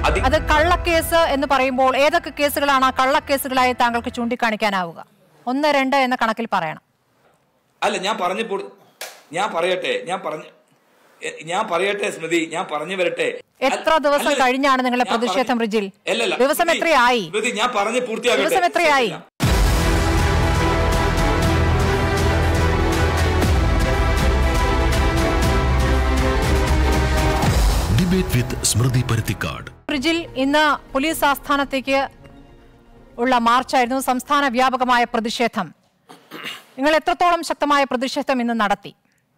അതി അത് കള്ളക്കേസ് എന്ന് പറയുമ്പോൾ ഏതൊക്കെ കേസുകളാണ് ആ കള്ളക്കേസുകളായി താങ്കൾക്ക് ചൂണ്ടിക്കാണിക്കാനാവുക ഒന്ന് രണ്ട് എന്ന കണക്കിൽ പറയണം അല്ല ഞാൻ പറഞ്ഞു പോ- ഞാൻ പറയട്ടെ ഞാൻ പറഞ്ഞു എ- ഞാൻ പറയട്ടെ സ്മൃതി ഞാൻ പറഞ്ഞു വരട്ടെ എത്ര ദിവസം അല്ല, കഴിഞ്ഞാണ് നിങ്ങളുടെ ഞാൻ പ്രതിഷേധം, പറഞ്ഞു- റിജിൽ? അല്ലല്ല, ദിവസം സ്മൃതി, എത്രയായി? സ്മൃതി ഞാൻ പറഞ്ഞു പൂർത്തിയാകട്ടെ ദിവസം എത്രയായി? ഡിബേറ്റ് വിത്ത് സ്മൃതി പരുത്തിക്കാട് റിജിൽ ഇന്ന് പോലീസ് ആസ്ഥാനത്തേക്ക് ഉള്ള മാർച്ചായിരുന്നു സംസ്ഥാന വ്യാപകമായ പ്രതിഷേധം നിങ്ങൾ എത്രത്തോളം ശക്തമായ പ്രതിഷേധം ഇന്ന് നടത്തി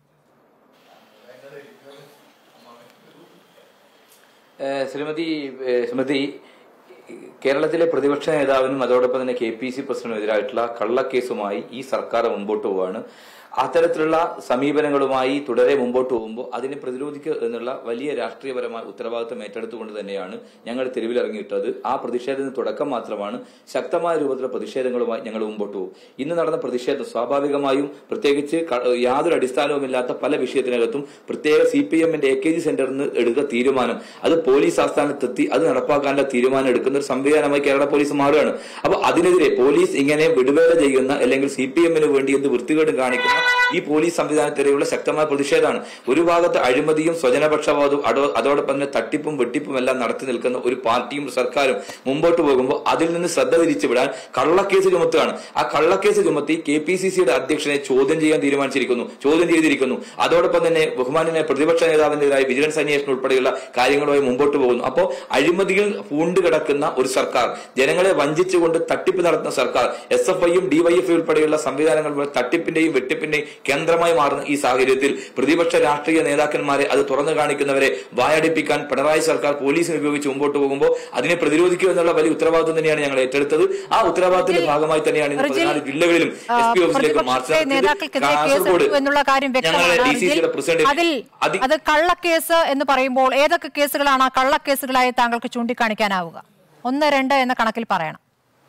ഏഹ് ശ്രീമതി ഏഹ് സ്മൃതി കേരളത്തിലെ പ്രതിപക്ഷ നേതാവിനും അതോടൊപ്പം തന്നെ കെ പി സി പ്രസിഡന്റിനെതിരായിട്ടുള്ള കള്ളക്കേസുമായി ഈ സർക്കാർ മുമ്പോട്ട് പോവുകയാണ് അത്തരത്തിലുള്ള സമീപനങ്ങളുമായി തുടരെ മുമ്പോട്ട് പോകുമ്പോൾ അതിനെ പ്രതിരോധിക്കുക എന്നുള്ള വലിയ രാഷ്ട്രീയപരമായ ഉത്തരവാദിത്വം ഏറ്റെടുത്തുകൊണ്ട് തന്നെയാണ് ഞങ്ങൾ തെരുവിലിറങ്ങിയിട്ടത് ആ പ്രതിഷേധത്തിന് തുടക്കം മാത്രമാണ് ശക്തമായ രൂപത്തിലുള്ള പ്രതിഷേധങ്ങളുമായി ഞങ്ങൾ മുമ്പോട്ട് പോകും ഇന്ന് നടന്ന പ്രതിഷേധം സ്വാഭാവികമായും പ്രത്യേകിച്ച് ക- യാതൊരു അടിസ്ഥാനവുമില്ലാത്ത പല വിഷയത്തിനകത്തും പ്രത്യേക സി പി എമ്മിന്റെ എ കെ ജി സെന്ററിൽ നിന്ന് എടുത്ത തീരുമാനം അത് പോലീസ് ആസ്ഥാനത്തെത്തി അത് നടപ്പാക്കാനുള്ള തീരുമാനം എടുക്കുന്ന ഒരു സംവിധാനമായി കേരള പോലീസ് മാറുകയാണ് അപ്പൊ അതിനെതിരെ പോലീസ് ഇങ്ങനെ വിടുവേല ചെയ്യുന്ന അല്ലെങ്കിൽ സി പി എമ്മിന് വേണ്ടി എന്ത് വൃത്തികേട് കാണിക്കുന്ന ഈ പോലീസ് സംവിധാനത്തിനെതിരെയുള്ള ശക്തമായ പ്രതിഷേധമാണ് ഒരു ഭാഗത്ത് അഴിമതിയും സ്വജനപക്ഷപാതവും അതോ- അതോടൊപ്പം തന്നെ തട്ടിപ്പും വെട്ടിപ്പും എല്ലാം നടത്തി നിൽക്കുന്ന ഒരു പാർട്ടിയും സർക്കാരും മുമ്പോട്ട് പോകുമ്പോൾ അതിൽ നിന്ന് ശ്രദ്ധ തിരിച്ചുവിടാൻ കള്ളക്കേസ് ചുമത്തുകയാണ് ആ കള്ളക്കേസ് ചുമത്തി കെ പി സി സിയുടെ അധ്യക്ഷനെ ചോദ്യം ചെയ്യാൻ തീരുമാനിച്ചിരിക്കുന്നു ചോദ്യം ചെയ്തിരിക്കുന്നു അതോടൊപ്പം തന്നെ ബഹുമാനായ പ്രതിപക്ഷ നേതാവിനെതിരായ വിജിലൻസ് അന്വേഷണം ഉൾപ്പെടെയുള്ള കാര്യങ്ങളുമായി മുമ്പോട്ട് പോകുന്നു അപ്പോൾ അഴിമതിയിൽ പൂണ്ട് കിടക്കുന്ന ഒരു സർക്കാർ ജനങ്ങളെ വഞ്ചിച്ചുകൊണ്ട് തട്ടിപ്പ് നടത്തുന്ന സർക്കാർ എസ് എഫ് ഐയും ഡിവൈഎഫ് ഉൾപ്പെടെയുള്ള സംവിധാനങ്ങൾ മുഴുവൻ തട്ടിപ്പിന്റെയും വെട്ടിപ്പിന്റെയും കേന്ദ്രമായി മാറുന്ന ഈ സാഹചര്യത്തിൽ പ്രതിപക്ഷ രാഷ്ട്രീയ നേതാക്കന്മാരെ അത് തുറന്നു കാണിക്കുന്നവരെ വായടിപ്പിക്കാൻ പിണറായി സർക്കാർ പോലീസിനെ ഉപയോഗിച്ച് മുമ്പോട്ട് പോകുമ്പോൾ അതിനെ പ്രതിരോധിക്കുക എന്നുള്ള വലിയ ഉത്തരവാദിത്വം തന്നെയാണ് ഞങ്ങൾ ഏറ്റെടുത്തത് ആ ഉത്തരവാദിത്തത്തിന്റെ റിജിൽ, ഭാഗമായി തന്നെയാണ് ഇന്ന് റിജിൽ, പതിനാല് ജില്ലകളിലും ആ, എസ് പി ഓഫീസിലേക്ക് മാർച്ച് പ്രതിപക്ഷത്തെ നേതാക്കൾക്കെതിരെ കേസെടുത്തു എന്നുള്ള കാര്യം ഞങ്ങളുടെ വ്യക്തമാണ് ഡി സി സിയുടെ റിജിൽ. പ്രസിഡന്റ് അതിൽ അതി- അത് കള്ളക്കേസ് എന്ന് പറയുമ്പോൾ ഏതൊക്കെ കേസുകളാണ് ആ കള്ളക്കേസുകളായി താങ്കൾക്ക് ചൂണ്ടിക്കാണിക്കാനാവുക ഒന്ന് രണ്ട് എന്ന കണക്കിൽ പറയണം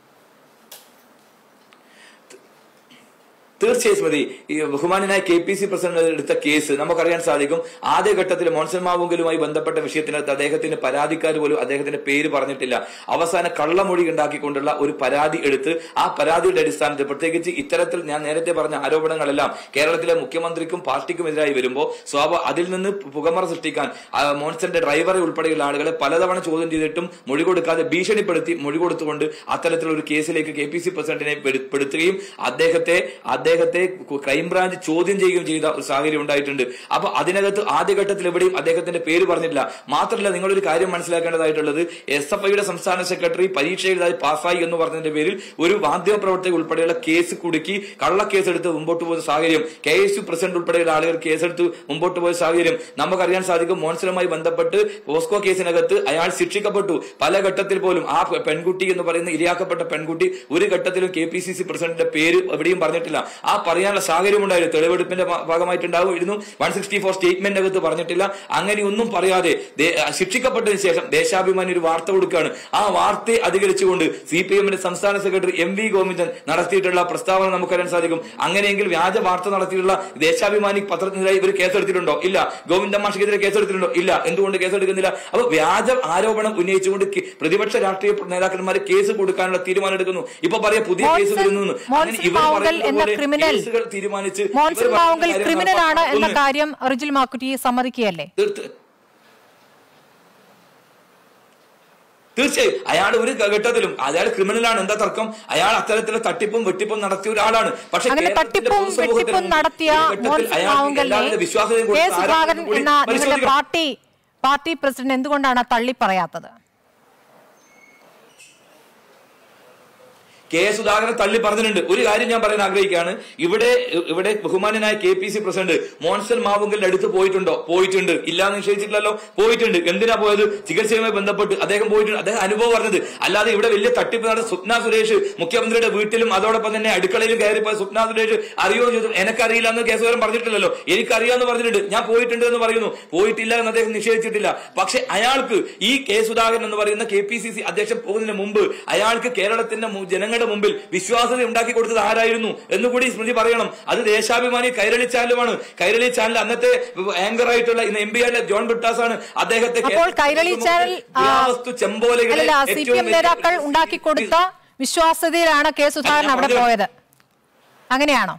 തീർച്ചയായും സ്മൃതി ഈ ബഹുമാനായ കെ പി സി പ്രസിഡന്റ് എടുത്ത കേസ് നമുക്കറിയാൻ സാധിക്കും ആദ്യഘട്ടത്തിൽ മോൺസൺ മാവുങ്കലുമായി ബന്ധപ്പെട്ട വിഷയത്തിനകത്ത് അദ്ദേഹത്തിന്റെ പരാതിക്കാർ പോലും അദ്ദേഹത്തിന്റെ പേര് പറഞ്ഞിട്ടില്ല അവസാന കള്ളമൊഴി ഉണ്ടാക്കിക്കൊണ്ടുള്ള ഒരു പരാതി എടുത്ത് ആ പരാതിയുടെ അടിസ്ഥാനത്തിൽ പ്രത്യേകിച്ച് ഇത്തരത്തിൽ ഞാൻ നേരത്തെ പറഞ്ഞ ആരോപണങ്ങളെല്ലാം കേരളത്തിലെ മുഖ്യമന്ത്രിക്കും പാർട്ടിക്കും എതിരായി വരുമ്പോൾ സ്വാഭ അതിൽ നിന്ന് പുകമറ സൃഷ്ടിക്കാൻ ആ മോൺസന്റെ ഡ്രൈവറെ ഉൾപ്പെടെയുള്ള ആളുകളെ പലതവണ ചോദ്യം ചെയ്തിട്ടും മൊഴി കൊടുക്കാതെ ഭീഷണിപ്പെടുത്തി മൊഴി കൊടുത്തുകൊണ്ട് അത്തരത്തിലുള്ള ഒരു കേസിലേക്ക് കെ പി സി പ്രസിഡന്റിനെ പെടു- പെടുത്തുകയും അദ്ദേഹത്തെ അദ്ദേഹത്തെ ക്രൈംബ്രാഞ്ച് ചോദ്യം ചെയ്യുകയും ചെയ്ത ഒരു സാഹചര്യം ഉണ്ടായിട്ടുണ്ട് അപ്പൊ അതിനകത്ത് ആദ്യഘട്ടത്തിൽ എവിടെയും അദ്ദേഹത്തിന്റെ പേര് പറഞ്ഞില്ല മാത്രമല്ല നിങ്ങളൊരു കാര്യം മനസ്സിലാക്കേണ്ടതായിട്ടുള്ളത് എസ് എഫ് ഐയുടെ സംസ്ഥാന സെക്രട്ടറി പരീക്ഷ എഴുതാതെ പാസ്സായി എന്ന് പറഞ്ഞതിന്റെ പേരിൽ ഒരു മാധ്യമ പ്രവർത്തക ഉൾപ്പെടെയുള്ള കേസ് കുടുക്കി കള്ളക്കേസ് എടുത്ത് മുമ്പോട്ട് പോയ സാഹചര്യം കെ എസ് യു പ്രസിഡന്റ് ഉൾപ്പെടെയുള്ള ആളുകൾ കേസെടുത്ത് മുമ്പോട്ട് പോയ സാഹചര്യം നമുക്കറിയാൻ സാധിക്കും മോൺസലുമായി ബന്ധപ്പെട്ട് പോസ്കോ കേസിനകത്ത് അയാൾ ശിക്ഷിക്കപ്പെട്ടു പല ഘട്ടത്തിൽ പോലും ആ പെൺകുട്ടി എന്ന് പറയുന്ന ഇരയാക്കപ്പെട്ട പെൺകുട്ടി ഒരു ഘട്ടത്തിലും കെ പി സി സി പ്രസിഡന്റിന്റെ പേര് എവിടെയും പറഞ്ഞിട്ടില്ല ആ പറയാനുള്ള സാഹചര്യം ഉണ്ടായിരുന്നു തെളിവെടുപ്പിന്റെ ഭാ- ഭാഗമായിട്ടുണ്ടാവുമായിരുന്നു വൺ സിക്സ്റ്റി ഫോർ സ്റ്റേറ്റ്മെന്റ് അകത്ത് പറഞ്ഞിട്ടില്ല അങ്ങനെ ഒന്നും പറയാതെ ദേ- ആ, ശിക്ഷിക്കപ്പെട്ടതിന് ശേഷം ദേശാഭിമാനി ഒരു വാർത്ത കൊടുക്കുകയാണ് ആ വാർത്തയെ അധികരിച്ചുകൊണ്ട് സി പി എമ്മിന്റെ സംസ്ഥാന സെക്രട്ടറി എം വി ഗോവിന്ദൻ നടത്തിയിട്ടുള്ള പ്രസ്താവന നമുക്കറിയാൻ സാധിക്കും അങ്ങനെയെങ്കിൽ വ്യാജ വാർത്ത നടത്തിയിട്ടുള്ള ദേശാഭിമാനി പത്രത്തിനെതിരെ ഇവർ കേസെടുത്തിട്ടുണ്ടോ ഇല്ല ഗോവിന്ദ മാഷിക്കെതിരെ കേസെടുത്തിട്ടുണ്ടോ ഇല്ല എന്തുകൊണ്ട് കേസെടുക്കുന്നില്ല അപ്പൊ വ്യാജ ആരോപണം ഉന്നയിച്ചുകൊണ്ട് കെ- പ്രതിപക്ഷ രാഷ്ട്രീയ നേതാക്കന്മാർ കേസ് കൊടുക്കാനുള്ള തീരുമാനം എടുക്കുന്നു ഇപ്പൊ പറയാ പുതിയ കേസ് മോൻസൺ- വരുന്നു എന്ന്. അങ്ങനെ മോൻസൺ ഇവർ മാവുങ്കൽ പറയുന്നത് എന്ന പോലെ ക്രിമിനൽ കേസുകൾ തീരുമാനിച്ച് ഇവർ മോൻസൺ പറയുന്ന മാവുങ്കൽ കാര്യങ്ങൾ ക്രിമിനലാണ് എന്ന ഒന്ന് കാര്യം റിജിൽ മാക്കുറ്റി സമ്മതിക്കുകയല്ലേ തീർത്ത് തീർച്ചയായും അയാൾ ഒരു ഘട്ടത്തിലും അയാൾ ക്രിമിനലാണ് എന്താ തർക്കം അയാൾ അത്തരത്തിലുള്ള തട്ടിപ്പും വെട്ടിപ്പും നടത്തിയ ഒരാളാണ് പക്ഷെ അങ്ങനെ കേരളത്തിന്റെ തട്ടിപ്പും പൊതുസമൂഹത്തിന് വെട്ടിപ്പും മുന്നിൽ നടത്തിയ ഒരു ഘട്ടത്തിൽ മോൻസൺ അയാൾക്ക് മാവുങ്കലിനെ എല്ലാവരുടെ വിശ്വാസവും കെ കൊടുത്ത് സുധാകരൻ ആരാണെന്നും കൂടി എന്ന നിങ്ങളുടെ പരിശോധിക്കണം. പാർട്ടി പാർട്ടി പ്രസിഡന്റ് എന്തുകൊണ്ടാണ് തള്ളി പറയാത്തത് കെ സുധാകരൻ തള്ളി പറഞ്ഞിട്ടുണ്ട് ഒരു കാര്യം ഞാൻ പറയാൻ ആഗ്രഹിക്കുകയാണ് ഇവിടെ ഇവിടെ ബഹുമാനനായ കെ പി സി പ്രസിഡന്റ് മോൻസൽ മാവുങ്കലിന്റെ അടുത്ത് പോയിട്ടുണ്ടോ പോയിട്ടുണ്ട് ഇല്ലാന്ന് നിഷേധിച്ചിട്ടില്ലല്ലോ പോയിട്ടുണ്ട് എന്തിനാ പോയത് ചികിത്സയുമായി ബന്ധപ്പെട്ട് അദ്ദേഹം പോയിട്ടുണ്ട് അദ്ദേഹം അനുഭവം പറഞ്ഞത് അല്ലാതെ ഇവിടെ വലിയ തട്ടിപ്പ് നടന്ന സ്വപ്ന സുരേഷ് മുഖ്യമന്ത്രിയുടെ വീട്ടിലും അതോടൊപ്പം തന്നെ അടുക്കളയിലും കയറിപ്പോയ സ്വപ്ന സുരേഷ് അറിയോ എന്ന് ചോദിച്ചു എനിക്കറിയില്ല എന്ന് കേസുകാരൻ പറഞ്ഞിട്ടില്ലല്ലോ എനിക്കറിയാന്ന് പറഞ്ഞിട്ടുണ്ട് ഞാൻ പോയിട്ടുണ്ട് എന്ന് പറയുന്നു പോയിട്ടില്ല എന്ന് അദ്ദേഹം നിഷേധിച്ചിട്ടില്ല പക്ഷെ അയാൾക്ക് ഈ കെ സുധാകരൻ എന്ന് പറയുന്ന കെ പി സി സി അധ്യക്ഷൻ പോകുന്നതിന് മുമ്പ് അയാൾക്ക് കേരളത്തിന്റെ മു- ജനങ്ങളെ ജനങ്ങളുടെ മുമ്പിൽ വിശ്വാസത ഉണ്ടാക്കി കൊടുത്തത് ആരായിരുന്നു എന്നുകൂടി സ്മൃതി പറയണം അത് ദേശാഭിമാനി കൈരളി ചാനലുമാണ് കൈരളി ചാനൽ അന്നത്തെ ആങ്കർ ആയിട്ടുള്ള ഇന്ന് എം പി ആയിട്ടുള്ള ജോൺ ബിട്ടാസ് ആണ് അദ്ദേഹത്തെ അപ്പോൾ കൈരളി ചാനൽ ആ, പുരാവസ്തു ചെമ്പോലകളെ അല്ലല്ല സി പി ഏറ്റവും എം നേതാക്കൾ ഉണ്ടാക്കി കൊടുത്ത വിശ്വാസ്യതയിലാണ് കെ സുധാകരൻ അവിടെ പറഞ്ഞത്. പോയത് അങ്ങനെയാണോ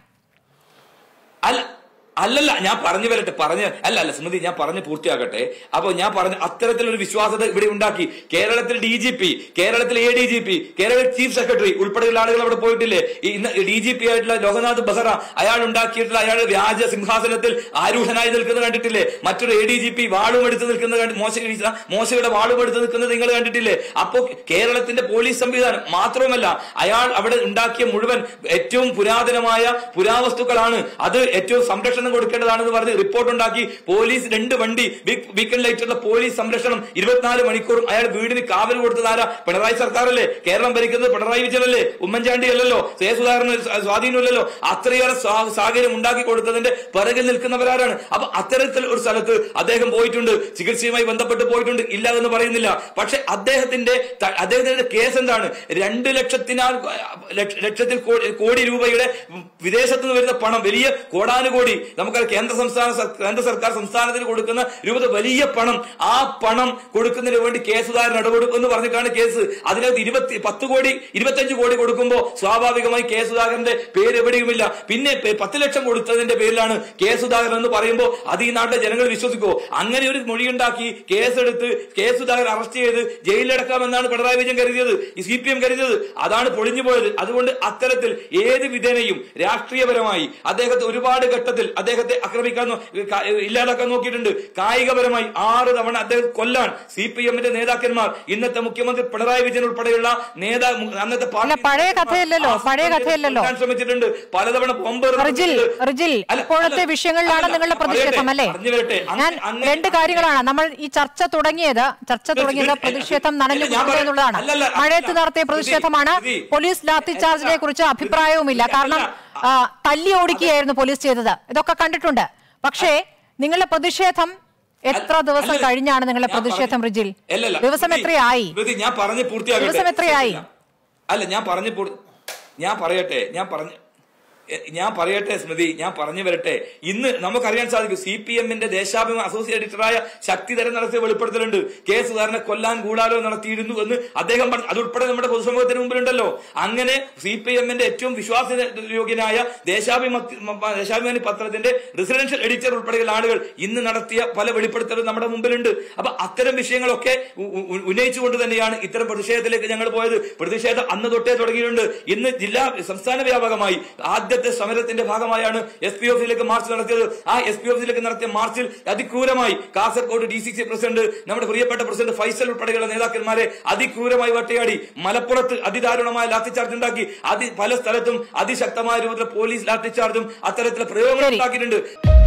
അല്ല അല്ലല്ല ഞാൻ പറഞ്ഞു വരട്ടെ പറഞ്ഞ് അല്ല അല്ല സ്മൃതി ഞാൻ പറഞ്ഞ് പൂർത്തിയാക്കട്ടെ അപ്പൊ ഞാൻ പറഞ്ഞ അത്തരത്തിലൊരു വിശ്വാസത ഇവിടെ ഉണ്ടാക്കി കേരളത്തിൽ ഡി ജി പി കേരളത്തിൽ A D G P Kerala chief secretary ഉൾപ്പെടെയുള്ള ആളുകൾ അവിടെ പോയിട്ടില്ലേ ഈ ഇന്ന് ഡി ജി പി ആയിട്ടുള്ള ലോകനാഥ് ബെഹ്റ അയാൾ ഉണ്ടാക്കിയിട്ടുള്ള അയാൾ വ്യാജ സിംഹാസനത്തിൽ ആരൂഢനായി നിൽക്കുന്നത് കണ്ടിട്ടില്ലേ മറ്റൊരു എ ഡി ജി പി വാളും എടുത്ത് നിൽക്കുന്നത് കണ്ട് മോശ മോശയുടെ വാളും എടുത്ത് നിൽക്കുന്നത് നിങ്ങൾ കണ്ടിട്ടില്ലേ അപ്പോ കേരളത്തിന്റെ പോലീസ് സംവിധാനം മാത്രവുമല്ല അയാൾ അവിടെ ഉണ്ടാക്കിയ മുഴുവൻ ഏറ്റവും പുരാതനമായ പുരാവസ്തുക്കളാണ് അത് ഏറ്റവും സംരക്ഷണം കൊടുക്കേണ്ടതാണെന്ന് പറഞ്ഞ് റിപ്പോർട്ട് ഉണ്ടാക്കി പോലീസ് രണ്ട് വണ്ടി വീക്കെൻഡ് ലൈറ്റുള്ള പോലീസ് സംരക്ഷണം ഇരുപത്തിനാല് മണിക്കൂറും അയാൾ വീടിന് കാവൽ കൊടുത്തത് ആരാ പിണറായി സർക്കാരല്ലേ കേരളം ഭരിക്കുന്നത് പിണറായി വിജയനല്ലേ ഉമ്മൻചാണ്ടി അല്ലല്ലോ സേ സുധാകരന് സ്വാധീനമില്ലല്ലോ അത്രയേറെ സാ- സാഹചര്യം ഉണ്ടാക്കി കൊടുത്തതിന്റെ പിറകിൽ നിൽക്കുന്നവരാരാണ് അപ്പൊ അത്തരത്തിൽ ഒരു സ്ഥലത്ത് അദ്ദേഹം പോയിട്ടുണ്ട് ചികിത്സയുമായി ബന്ധപ്പെട്ട് പോയിട്ടുണ്ട് ഇല്ല എന്ന് പറയുന്നില്ല പക്ഷെ അദ്ദേഹത്തിന്റെ ത- അദ്ദേഹത്തിന്റെ കേസ് എന്താണ് രണ്ട് ലക്ഷത്തിനാൽ ലക്ഷ- ലക്ഷത്തിൽ കോ- കോടി രൂപയുടെ വിദേശത്ത് നിന്ന് വരുന്ന പണം വലിയ കോടാനുകോടി നമുക്കറിയാം കേന്ദ്ര സംസ്ഥാന സർ- കേന്ദ്ര സർക്കാർ സംസ്ഥാനത്തിന് കൊടുക്കുന്ന രൂപ വലിയ പണം ആ പണം കൊടുക്കുന്നതിന് വേണ്ടി കെ സുധാകരൻ ഇടപെടും എന്ന് പറഞ്ഞിട്ടാണ് കേസ് അതിനകത്ത് ഇരുപത്തി പത്ത് കോടി ഇരുപത്തഞ്ച് കോടി കൊടുക്കുമ്പോൾ സ്വാഭാവികമായി കെ സുധാകരന്റെ പേര് എവിടെയുമില്ല പിന്നെ പെ- പത്ത് ലക്ഷം കൊടുത്തതിന്റെ പേരിലാണ് കെ സുധാകരൻ എന്ന് പറയുമ്പോൾ അത് ഈ നാട്ടിലെ ജനങ്ങൾ വിശ്വസിക്കുമോ അങ്ങനെ ഒരു മൊഴിയുണ്ടാക്കി കേസെടുത്ത് കെ സുധാകരൻ അറസ്റ്റ് ചെയ്ത് ജയിലിലടക്കാമെന്നാണ് പിണറായി വിജയൻ കരുതിയത് ഈ സി പി എം കരുതിയത് അതാണ് പൊളിഞ്ഞു പോയത് അതുകൊണ്ട് അത്തരത്തിൽ ഏത് വിധേനയും രാഷ്ട്രീയപരമായി അദ്ദേഹത്തെ ഒരുപാട് ഘട്ടത്തിൽ അദ്ദേഹത്തെ ആക്രമിക്കാൻ നോ- ക- ഇല്ലാതാക്കാൻ നോക്കിയിട്ടുണ്ട് കായികപരമായി ആറ് തവണ അദ്ദേഹം കൊല്ലാൻ സി പി എമ്മിന്റെ നേതാക്കന്മാർ ഇന്നത്തെ മുഖ്യമന്ത്രി പിണറായി വിജയൻ ഉൾപ്പെടെയുള്ള നേതാ അന്നത്തെ അല്ല, പഴയ കഥയല്ലല്ലോ, ആ പഴയ കഥയല്ലല്ലോ. കൊല്ലാൻ ശ്രമിച്ചിട്ടുണ്ട് പലതവണ ബോംബ് റിജിൽ റിജിൽ അല്ല, ഇപ്പോഴത്തെ അല്ല, വിഷയങ്ങളിലാണ് അല്ല, നിങ്ങളുടെ പറയട്ടെ, പ്രതിഷേധം അല്ലേ പറഞ്ഞു വരട്ടെ. അങ്ങ- ഞാൻ അങ്ങനെ- രണ്ട് കാര്യങ്ങളാണ് നമ്മൾ ഈ ചർച്ച തുടങ്ങിയത് ചർച്ച തുടങ്ങിയത് ഇത് പ്രതിഷേധം നനഞ്ഞു അല്ല, ഞാൻ പോകുന്നു പറയാം. എന്നുള്ളതാണ് അല്ലല്ല, അല്ല, മഴയത്ത് നടത്തിയ ഇത് പ്രതിഷേധമാണ് ഇത് പോലീസ് ലാത്തി ചാർജിനെ കുറിച്ച് അല്ല, അഭിപ്രായവുമില്ല ഇത് കാരണം അല്ല. ആ, തല്ലി ഓടിക്കുകയായിരുന്നു പോലീസ് ചെയ്തത് ഇതൊക്കെ കണ്ടിട്ടുണ്ട് പക്ഷേ നിങ്ങളുടെ പ്രതിഷേധം എത്ര അല്ല, ദിവസം അല്ല, കഴിഞ്ഞാണ് നിങ്ങളുടെ ഞാൻ പ്രതിഷേധം പറഞ്ഞു- റിജിൽ അല്ലല്ല, ദിവസം സ്മൃതി, എത്രയായി സ്മൃതി, ഞാൻ പറഞ്ഞു പൂർത്തിയാകട്ടെ ദിവസം എത്രയായി? അല്ല ഞാൻ പറഞ്ഞു പൂർ- ഞാൻ പറയട്ടെ ഞാൻ പറഞ്ഞു എ- ഞാൻ പറയട്ടെ സ്മൃതി ഞാൻ പറഞ്ഞു വരട്ടെ ഇന്ന് നമുക്കറിയാൻ സാധിക്കും സി പി എമ്മിന്റെ ദേശാഭിമാന അസോസിയേറ്റ് എഡിറ്ററായ ശക്തിധരൻ നടത്തിയ വെളിപ്പെടുത്തലുണ്ട് കെ സുധാകരനെ കൊല്ലാൻ കൂടാലോ നടത്തിയിരുന്നു എന്ന് അദ്ദേഹം പറഞ്ഞു അതുൾപ്പെടെ നമ്മുടെ പൊതുസമൂഹത്തിന് മുമ്പിലുണ്ടല്ലോ അങ്ങനെ സി പി എമ്മിന്റെ ഏറ്റവും വിശ്വാസയോഗ്യനായ ദേശാഭിമ ദേശാഭിമാനി പത്രത്തിന്റെ റെസിഡൻഷ്യൽ എഡിറ്റർ ഉൾപ്പെടെയുള്ള ആളുകൾ ഇന്ന് നടത്തിയ പല വെളിപ്പെടുത്തലും നമ്മുടെ മുമ്പിലുണ്ട് അപ്പൊ അത്തരം വിഷയങ്ങളൊക്കെ ഉ- ഉ- ഉന്നയിച്ചുകൊണ്ട് തന്നെയാണ് ഇത്തരം പ്രതിഷേധത്തിലേക്ക് ഞങ്ങൾ പോയത് പ്രതിഷേധം അന്ന് തൊട്ടേ തുടങ്ങിയിട്ടുണ്ട് ഇന്ന് ജില്ലാ സംസ്ഥാന വ്യാപകമായി ആദ്യത്തെ സമരത്തിന്റെ ഭാഗമായാണ് എസ് പി ഓഫീസിലേക്ക് മാർച്ച് നടത്തിയത് ആ എസ് പി ഓഫീസിലേക്ക് നടത്തിയ മാർച്ചിൽ അതിക്രൂരമായി Kasaragod D C C president നമ്മുടെ പ്രിയപ്പെട്ട പ്രസിഡന്റ് ഫൈസൽ ഉൾപ്പെടെയുള്ള നേതാക്കന്മാരെ അതിക്രൂരമായി വട്ടയാടി മലപ്പുറത്ത് അതിദാരുണമായ ലാത്തിച്ചാർജ് ഉണ്ടാക്കി അതി പല സ്ഥലത്തും അതിശക്തമായ രൂപത്തിൽ പോലീസ് ലാത്തിച്ചാർജും അത്തരത്തിലുള്ള പ്രയോഗങ്ങൾ ശരി. ഉണ്ടാക്കിയിട്ടുണ്ട്